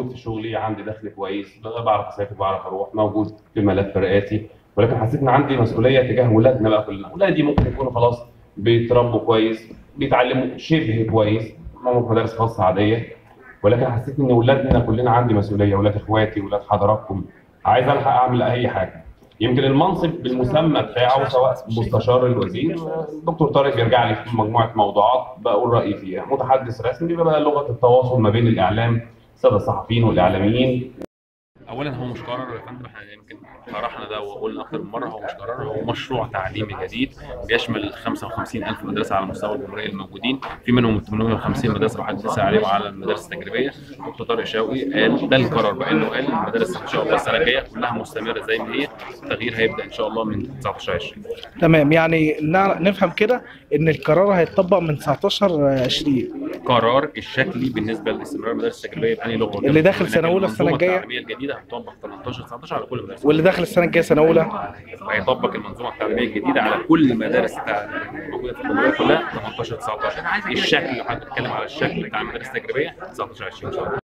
موجود في شغلي عندي دخل كويس بعرف اسافر بعرف اروح موجود في ملف رئاسي ولكن حسيت ان عندي مسؤوليه تجاه ولادنا بقى كلنا ولادي ممكن يكونوا خلاص بيتربوا كويس بيتعلموا شبه كويس هم في مدارس خاصه عاديه ولكن حسيت ان ولادنا كلنا عندي مسؤوليه ولاد اخواتي ولاد حضراتكم عايز الحق اعمل اي حاجه يمكن المنصب بالمسمى بتاعه سواء مستشار الوزير دكتور طارق بيرجع لي في مجموعه موضوعات بقول رايي فيها متحدث رسمي بيبقى بقى لغه التواصل ما بين الاعلام الساده الصحفيين والاعلاميين اولا هو مش قرار يا فندم احنا يمكن طرحنا ده وقلنا اكثر من مره هو مش قرار هو مشروع تعليمي جديد بيشمل 55000 مدرسه على مستوى الجمهوريه الموجودين في منهم 850 مدرسه بحد لسه عليهم على المدارس التجريبيه دكتور طارق شوقي قال ده القرار بانه قال المدارس ان شاء الله السنه الجايه كلها مستمره زي ما هي التغيير هيبدا ان شاء الله من 19 20 تمام يعني نع- نفهم كده ان القرار هيتطبق من 19 20 قرار الشكلي بالنسبه لاستمرار المدارس التجريبيه بأنهي لغه اللي داخل لكن سنة أولى السنة المنظومة الجاية؟ التعليميه الجديده هتطبق 18 19 على كل المدارس واللي داخل السنه الجايه سنه اولى هيطبق المنظومه التعليميه الجديده على كل المدارس التع- الموجوده في الجمهوريه كلها 18 19 الشكل لو حد بيتكلم على الشكل بتاع المدارس التجريبيه 19 20 ان شاء الله